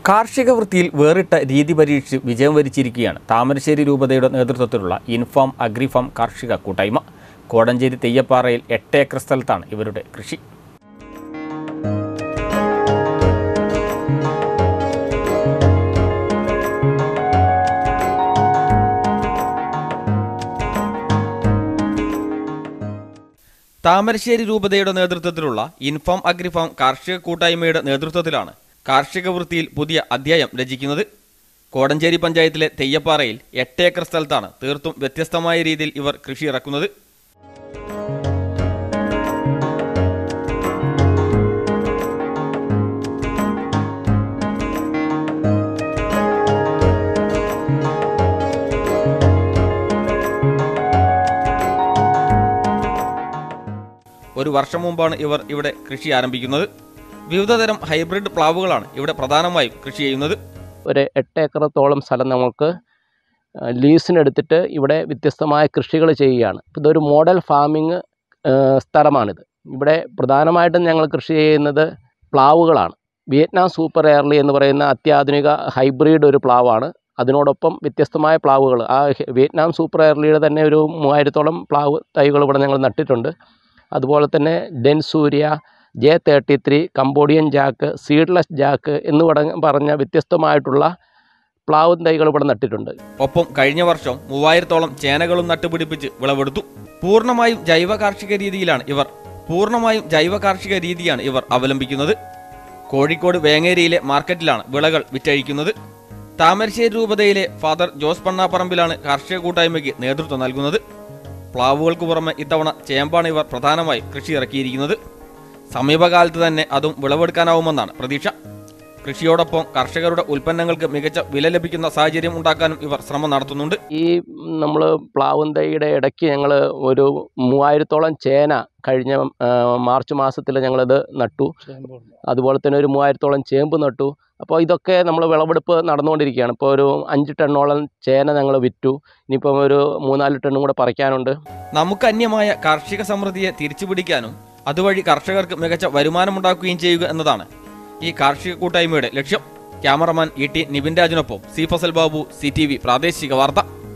കാർഷിക വൃത്തിയിൽ വേറിട്ട രീതി പരീക്ഷിച്ച് വിജയം വരിച്ചിരിക്കുകയാണ് താമരശ്ശേരി രൂപതയുടെ നേതൃത്വത്തിലുള്ള ഇൻഫാം അഗ്രിഫാം കാർഷിക കൂട്ടായ്മ കോടഞ്ചേരി തെയ്യപ്പാറയിൽ എട്ട് ഏക്കർ സ്ഥലത്താണ് ഇവരുടെ കൃഷി താമരശ്ശേരി രൂപതയുടെ നേതൃത്വത്തിലുള്ള ഇൻഫാം അഗ്രിഫാം കാർഷിക കൂട്ടായ്മയുടെ നേതൃത്വത്തിലാണ് കാർഷിക വൃത്തിയിൽ പുതിയ അധ്യായം രചിക്കുന്നത് കോടഞ്ചേരി പഞ്ചായത്തിലെ തെയ്യപ്പാറയിൽ എട്ട് ഏക്കർ സ്ഥലത്താണ് തീർത്തും വ്യത്യസ്തമായ രീതിയിൽ ഇവർ കൃഷി ഇറക്കുന്നത് ഒരു വർഷം മുമ്പാണ് ഇവർ ഇവിടെ കൃഷി ആരംഭിക്കുന്നത് വിവിധതരം ഹൈബ്രിഡ് പ്ലാവുകളാണ് ഇവിടെ പ്രധാനമായും കൃഷി ചെയ്യുന്നത് ഒരു എട്ട് ഏക്കറത്തോളം സ്ഥലം നമുക്ക് ആ, ലീസിനെടുത്തിട്ട് ഇവിടെ വ്യത്യസ്തമായ കൃഷികൾ ചെയ്യുകയാണ് ഇപ്പോൾ ഇതൊരു മോഡൽ ഫാമിംഗ് ആ, സ്ഥലമാണിത് ഇവിടെ പ്രധാനമായിട്ടും ഞങ്ങൾ കൃഷി ചെയ്യുന്നത് പ്ലാവുകളാണ് വിയറ്റ്നാം സൂപ്പർ എയർലി എന്ന് പറയുന്ന അത്യാധുനിക ഹൈബ്രിഡ് ഒരു പ്ലാവാണ് അതിനോടൊപ്പം വ്യത്യസ്തമായ പ്ലാവുകൾ ആ ഹെ- വിയറ്റ്നാം സൂപ്പർ എയർലിയുടെ തന്നെ ഒരു മൂവായിരത്തോളം പ്ലാവ് തൈകൾ ഇവിടെ ഞങ്ങൾ നട്ടിട്ടുണ്ട് അതുപോലെ തന്നെ ഡെൻസൂര്യ J thirty three Cambodian jack seedless jack എന്ന് പട- പറഞ്ഞ വ്യത്യസ്തമായിട്ടുള്ള പ്ലാവും തൈകൾ ഇവിടെ നട്ടിട്ടുണ്ട് ഒപ്പം കഴിഞ്ഞ വർഷം മൂവായിരത്തോളം ചേനകളും നട്ടുപിടിപ്പിച്ച് വിളവെടുത്തു പൂർണ്ണമായും ജൈവ കാർഷിക രീതിയിലാണ് ഇവർ പൂർണ്ണമായും ജൈവ കാർഷിക രീതിയാണ് ഇവർ അവലംബിക്കുന്നത് കോഴിക്കോട് വേങ്ങേരിയിലെ മാർക്കറ്റിലാണ് വിളകൾ വിറ്റഴിക്കുന്നത് താമരശ്ശേരി രൂപതയിലെ ഫാദർ ജോസ് പണ്ണാപ്പറമ്പിലാണ് കാർഷിക കൂട്ടായ്മയ്ക്ക് നേതൃത്വം നൽകുന്നത് പ്ലാവുകൾക്ക് പുറമെ ഇത്തവണ ചേമ്പാണ് ഇവർ പ്രധാനമായും കൃഷി ഇറക്കിയിരിക്കുന്നത് സമീപകാലത്ത് തന്നെ അതും വിളവെടുക്കാനാവുമെന്നാണ് പ്രതീക്ഷ കൃഷിയോടൊപ്പം കർഷകരുടെ ഉൽപ്പന്നങ്ങൾക്ക് മികച്ച വില ലഭിക്കുന്ന സാഹചര്യം ഉണ്ടാക്കാനും ഇവർ ശ്രമം നടത്തുന്നുണ്ട് ഈ നമ്മൾ പ്ലാവും തൈയുടെ ഇടയ്ക്ക് ഞങ്ങൾ ഒരു മൂവായിരത്തോളം ചേന കഴിഞ്ഞ ആ, മാർച്ച് മാസത്തിൽ ഞങ്ങളത് നട്ടു അതുപോലെ തന്നെ ഒരു മൂവായിരത്തോളം ചേമ്പ് നട്ടു അപ്പോൾ ഇതൊക്കെ നമ്മൾ വിളവെടുപ്പ് നടന്നുകൊണ്ടിരിക്കുകയാണ് ഇപ്പോൾ ഒരു അഞ്ച് ടണ്ണോളം ചേന ഞങ്ങൾ വിറ്റു ഇനിയിപ്പം ഒരു മൂന്നാല് ടണ്ണും കൂടെ പറിക്കാനുണ്ട് നമുക്ക് അന്യമായ കാർഷിക സമൃദ്ധിയെ തിരിച്ചുപിടിക്കാനും അതുവഴി കർഷകർക്ക് മികച്ച വരുമാനമുണ്ടാക്കുകയും ചെയ്യുക എന്നതാണ് ഈ കാർഷിക കൂട്ടായ്മയുടെ ലക്ഷ്യം ക്യാമറമാൻ ഇ ടി നിബിൻ രാജിനൊപ്പം C Fazal Babu C T V പ്രാദേശിക വാർത്ത